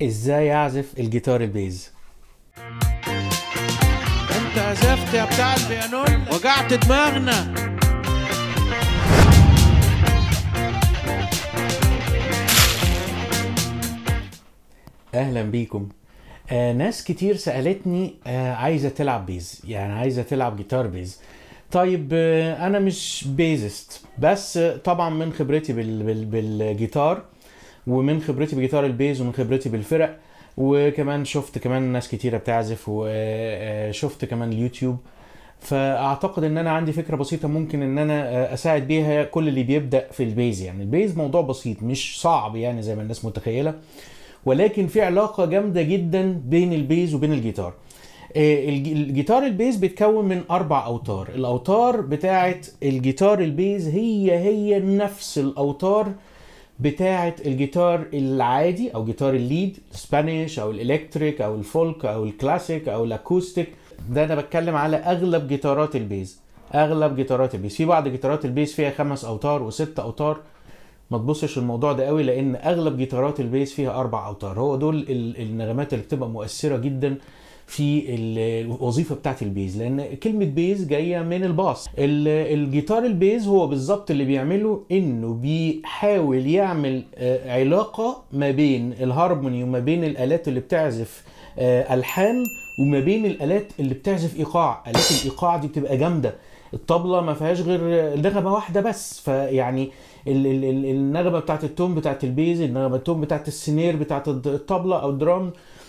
ازاي اعزف الجيتار البيز انت عزفت يا بتاع البيانون وجعت دماغنا اهلا بيكم آه ناس كتير سالتني آه عايزه تلعب بيز يعني عايزه تلعب جيتار بيز طيب آه انا مش بيزست بس آه طبعا من خبرتي بال بال بالجيتار ومن خبرتي بجيتار البيز ومن خبرتي بالفرق وكمان شفت كمان ناس كتيره بتعزف وشفت كمان اليوتيوب فاعتقد ان انا عندي فكره بسيطه ممكن ان انا آه، اساعد بيها كل اللي بيبدا في البيز يعني البيز موضوع بسيط مش صعب يعني زي ما الناس متخيله ولكن في علاقه جامده جدا بين البيز وبين الجيتار آه، الج- الجيتار البيز بيتكون من اربع اوتار الاوتار بتاعه الجيتار البيز هي هي نفس الاوتار بتاعه الجيتار العادي او جيتار الليد السبانيش او الالكتريك او الفولك او الكلاسيك او الاكوستيك ده انا بتكلم على اغلب جيتارات البيز اغلب جيتارات البيز في بعض جيتارات البيز فيها خمس اوتار وست اوتار ما تبصش الموضوع ده قوي لان اغلب جيتارات البيز فيها اربع اوتار هو دول ال- النغمات اللي بتبقى مؤثره جدا في ال- الوظيفه بتاعت البيز لان كلمه بيز جايه من الباص ال- الجيتار البيز هو بالظبط اللي بيعمله انه بيحاول يعمل آه، علاقه ما بين الهارموني وما بين الالات اللي بتعزف آه، الحان وما بين الالات اللي بتعزف ايقاع الات الايقاع دي بتبقى جامده الطبله ما فيهاش غير نغمه واحده بس فيعني ال- ال- ال- النغمه بتاعت التون بتاعت البيز النغمه التون بتاعت السنير بتاعت الد- الطبله او الدرام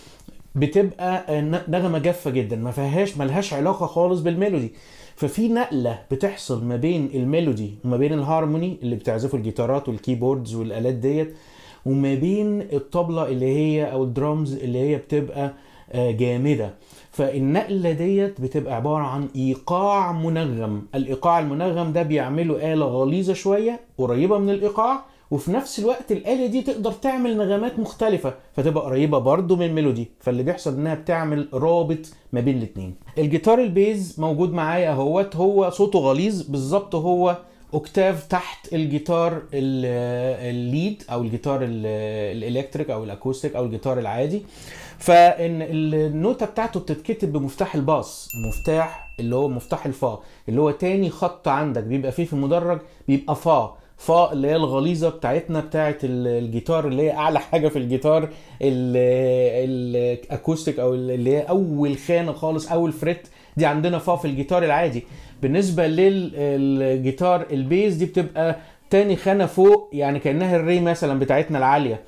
بتبقى ن- نغمه جافه جدا ما فيهاش ملهاش علاقه خالص بالميلودي ففي نقله بتحصل ما بين الميلودي وما بين الهارموني اللي بتعزفه الجيتارات والكيبوردز والالات ديت وما بين الطبله اللي هي او الدرامز اللي هي بتبقى آه، جامده فالنقله ديت بتبقى عباره عن ايقاع منغم الايقاع المنغم ده بيعمله اله غليظه شويه قريبه من الايقاع وفي نفس الوقت الآلة دي تقدر تعمل نغمات مختلفة فتبقى قريبة برضو من الميلودي فاللي بيحصل انها بتعمل رابط ما بين الاتنين الجيتار البيز موجود معايا اهوت هو صوته غليظ بالظبط هو اوكتاف تحت الجيتار ال- الليد او الجيتار ال- الالكتريك او الاكوستيك او الجيتار العادي فان النوتة بتاعته بتتكتب بمفتاح الباص مفتاح اللي هو مفتاح الفا اللي هو تاني خط عندك بيبقى فيه في المدرج بيبقى فا فا اللي هي الغليظه بتاعتنا بتاعت ال- الجيتار اللي هي اعلى حاجه في الجيتار ال- الاكوستيك او اللي هي اول خانه خالص اول فريت دي عندنا فا في الجيتار العادي بالنسبه للجيتار البيز دي بتبقى تاني خانه فوق يعني كانها الري مثلا بتاعتنا العاليه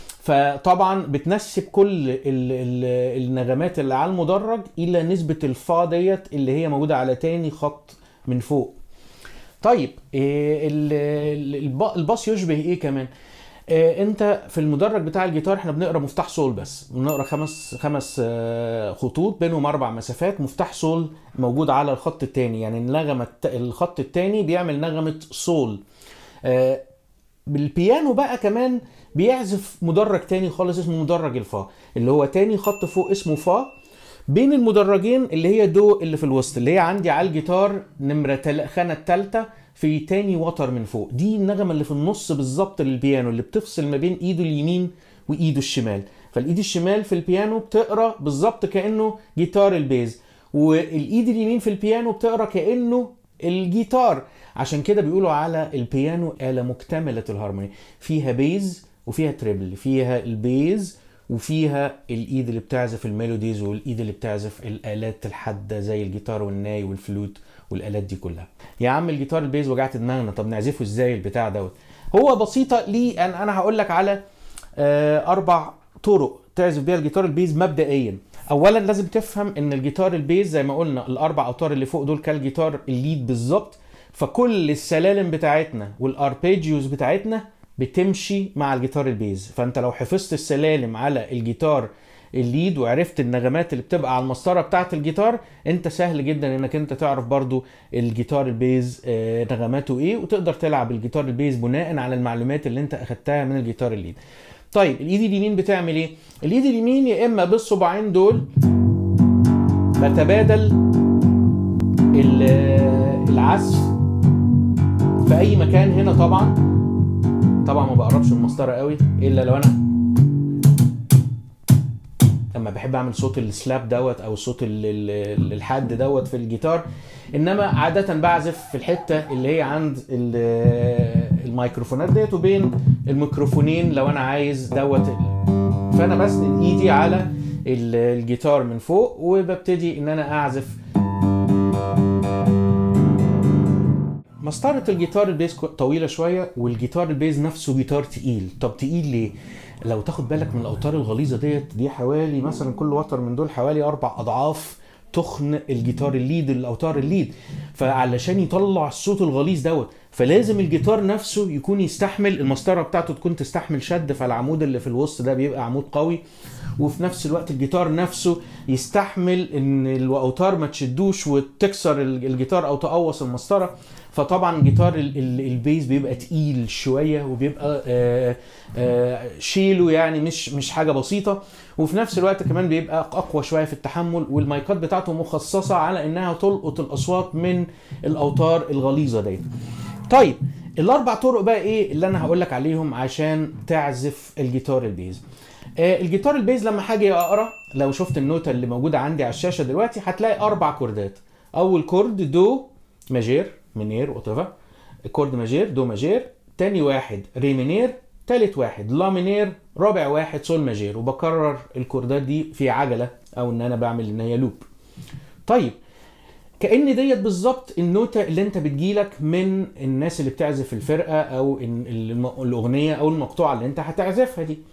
فطبعا بتنسب كل ال ال النغمات اللي على المدرج الى نسبه الفا ديت اللي هي موجوده على تاني خط من فوق طيب إيه ال- ال- الب- الباص يشبه ايه كمان إيه انت في المدرج بتاع الجيتار احنا بنقرا مفتاح سول بس بنقرا خمس خمس آه، خطوط بينهم اربع مسافات مفتاح سول موجود على الخط الثاني يعني النغمه الت- الخط الثاني بيعمل نغمه سول آه، بالبيانو بقى كمان بيعزف مدرج تاني خالص اسمه مدرج الفا اللي هو تاني خط فوق اسمه فا بين المدرجين اللي هي دو اللي في الوسط اللي هي عندي على الجيتار نمرة تل... خانة التالتة في تاني وتر من فوق دي النغمة اللي في النص بالظبط للبيانو اللي بتفصل ما بين ايده اليمين وايده الشمال فالايد الشمال في البيانو بتقرا بالظبط كانه جيتار البيز والايد اليمين في البيانو بتقرا كانه الجيتار عشان كده بيقولوا على البيانو آلة مكتملة الهارموني فيها بيز وفيها تريبل فيها البيز وفيها الايد اللي بتعزف الميلوديز والايد اللي بتعزف الالات الحاده زي الجيتار والناي والفلوت والالات دي كلها يا عم الجيتار البيز وجعت دماغنا طب نعزفه ازاي البتاع دوت هو بسيطه ليه انا انا هقول لك على آه، اربع طرق تعزف بيها الجيتار البيز مبدئيا اولا لازم تفهم ان الجيتار البيز زي ما قلنا الاربع اوتار اللي فوق دول كالجيتار الليد بالظبط فكل السلالم بتاعتنا والاربيجيوز بتاعتنا بتمشي مع الجيتار البيز فانت لو حفظت السلالم على الجيتار الليد وعرفت النغمات اللي بتبقى على المسطره بتاعه الجيتار انت سهل جدا انك انت تعرف برضو الجيتار البيز آه، نغماته ايه وتقدر تلعب الجيتار البيز بناء على المعلومات اللي انت اخدتها من الجيتار الليد طيب الايد اليمين بتعمل ايه الايد اليمين يا اما بالصباعين دول بتبادل ال- العزف في اي مكان هنا طبعا طبعا ما بقربش المسطره قوي الا لو انا لما بحب اعمل صوت السلاب دوت او الصوت ال- ال- الحاد دوت في الجيتار انما عاده بعزف في الحته اللي هي عند ال- الميكروفونات ديت وبين الميكروفونين لو انا عايز دوت ال- فانا بسند ايدي على ال- الجيتار من فوق وببتدي ان انا اعزف مسطرة الجيتار البيز كو- طويلة شوية والجيتار البيز نفسه جيتار تقيل طب تقيل ليه؟ لو تاخد بالك من الأوتار الغليظة ديت دي حوالي مثلا كل وتر من دول حوالي أربع أضعاف تخن الجيتار الليد الأوتار الليد فعلشان يطلع الصوت الغليظ دوت فلازم الجيتار نفسه يكون يستحمل المسطرة بتاعته تكون تستحمل شد فالعمود اللي في الوسط ده بيبقى عمود قوي وفي نفس الوقت الجيتار نفسه يستحمل ان الاوتار ما تشدوش وتكسر ال- الجيتار او تقوص المسطره فطبعا جيتار ال- ال- البيز بيبقى تقيل شويه وبيبقى آه، آه، شيله يعني مش مش حاجه بسيطه وفي نفس الوقت كمان بيبقى اقوى شويه في التحمل والمايكات بتاعته مخصصه على انها تلقط الاصوات من الاوتار الغليظه ديت طيب الاربع طرق بقى ايه اللي انا هقول لك عليهم عشان تعزف الجيتار البيز آه، الجيتار البيز لما حاجه اقرا لو شفت النوتة اللي موجوده عندي على الشاشه دلوقتي هتلاقي اربع كوردات اول كورد دو ماجير منير وات كورد ماجير دو ماجير تاني واحد ري منير تالت واحد لا منير رابع واحد سول ماجير وبكرر الكوردات دي في عجله او ان انا بعمل ان هي لوب طيب كأن ديت بالظبط النوتة اللي انت بتجيلك من الناس اللي بتعزف الفرقة او ال- الم- الاغنية او المقطوعة اللي انت هتعزفها دي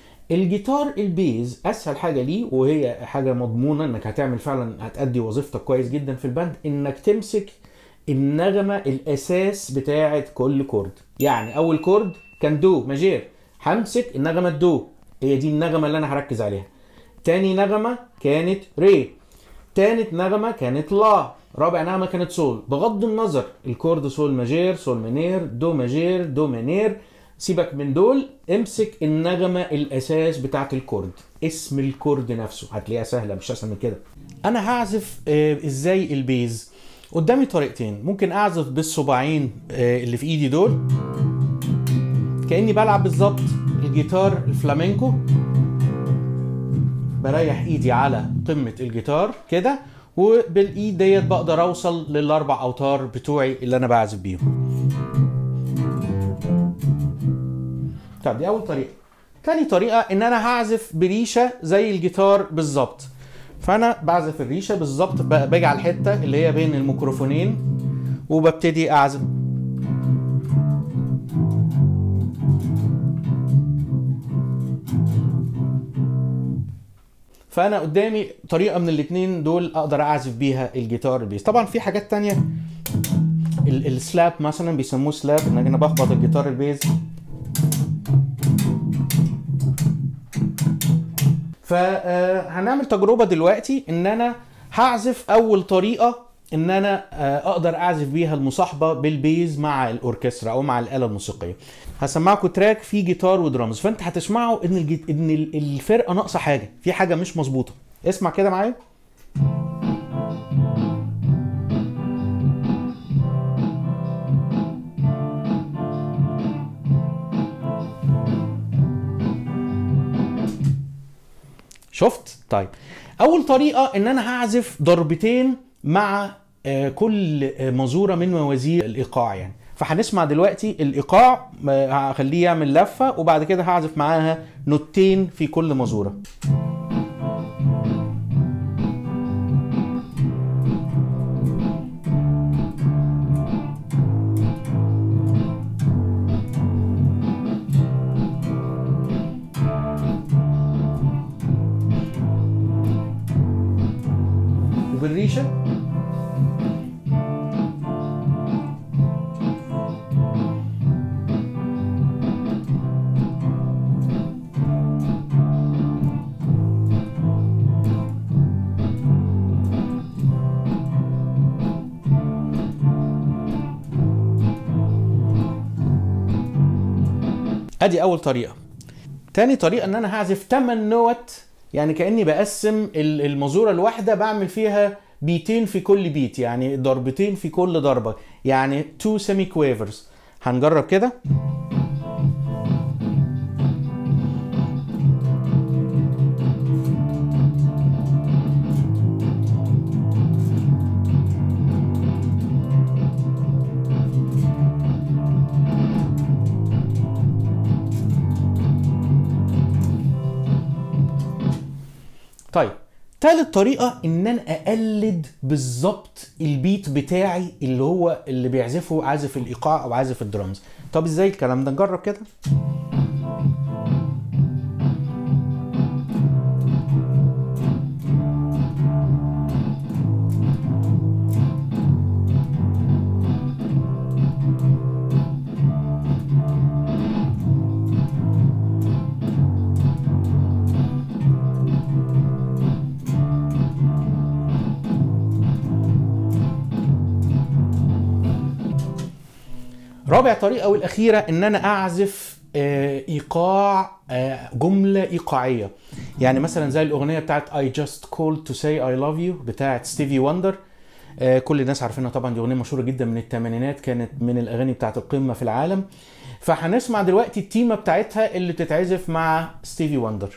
الجيتار البيز اسهل حاجه ليه وهي حاجه مضمونه انك هتعمل فعلا هتأدي وظيفتك كويس جدا في الباند انك تمسك النغمه الاساس بتاعه كل كورد يعني اول كورد كان دو ماجير همسك النغمه الدو هي دي النغمه اللي انا هركز عليها تاني نغمه كانت ري تالت نغمة كانت لا رابع نغمة كانت سول بغض النظر الكورد سول ماجير سول منير دو ماجير دو منير سيبك من دول امسك النغمة الأساس بتاعت الكورد اسم الكورد نفسه هتلاقيها سهلة مش أسهل من كده أنا هعزف آه، إزاي البيز قدامي طريقتين ممكن أعزف بالصباعين آه، اللي في إيدي دول كأني بلعب بالظبط الجيتار الفلامينكو بريح ايدي على قمة الجيتار كده وبالايد ديت بقدر اوصل للاربع اوتار بتوعي اللي انا بعزف بيهم طب دي اول طريقة تاني طريقة ان انا هعزف بريشة زي الجيتار بالظبط فانا بعزف الريشة بالظبط ب- باجي على الحتة اللي هي بين الميكروفونين وببتدي اعزف فانا قدامي طريقه من الاتنين دول اقدر اعزف بيها الجيتار البيس طبعا في حاجات تانية ال- السلاب مثلا بيسموه سلاب ان انا بخبط الجيتار البيز فهنعمل تجربه دلوقتي ان انا هعزف اول طريقه ان انا آه، اقدر اعزف بيها المصاحبه بالبيز مع الاوركسترا او مع الاله الموسيقيه هسمعكم تراك فيه جيتار ودرامز فانت هتسمعوا ان الجيت... ان ال- الفرقه ناقصه حاجه في حاجه مش مظبوطه اسمع كده معايا شفت طيب اول طريقه ان انا هعزف ضربتين مع آه، كل آه، مزوره من موازير الايقاع يعني فهنسمع دلوقتي الايقاع آه، هخليه يعمل لفه وبعد كده هعزف معاها نوتين في كل مزوره وبالريشه ادي اول طريقه تاني طريقه ان انا هعزف 8 نوت يعني كاني بقسم ال- المزوره الواحده بعمل فيها بيتين في كل بيت يعني ضربتين في كل ضربه يعني 2 سيمي كويفرز هنجرب كده طيب تالت طريقة ان انا اقلد بالظبط البيت بتاعي اللي هو اللي بيعزفه عازف الايقاع او عازف الدرامز طب ازاي الكلام ده نجرب كده رابع طريقة والأخيرة إن أنا أعزف آه، إيقاع آه، جملة إيقاعية يعني مثلا زي الأغنية بتاعت I just called to say I love you بتاعت ستيفي وندر آه، كل الناس عارفينها طبعا دي أغنية مشهورة جدا من الثمانينات كانت من الأغاني بتاعت القمة في العالم فهنسمع دلوقتي التيمة بتاعتها اللي بتتعزف مع ستيفي وندر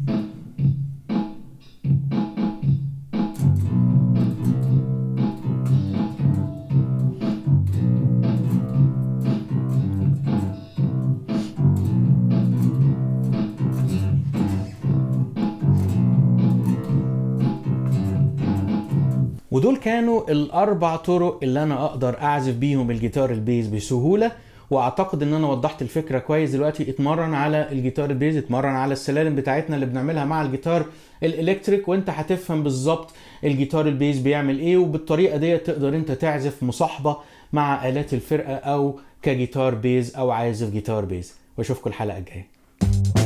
ودول كانوا الاربع طرق اللي انا اقدر اعزف بيهم الجيتار البيز بسهوله واعتقد ان انا وضحت الفكره كويس دلوقتي اتمرن على الجيتار البيز اتمرن على السلالم بتاعتنا اللي بنعملها مع الجيتار الالكتريك وانت هتفهم بالظبط الجيتار البيز بيعمل ايه وبالطريقه دي تقدر انت تعزف مصاحبه مع الات الفرقه او كجيتار بيز او عازف جيتار بيز واشوفكم الحلقه الجايه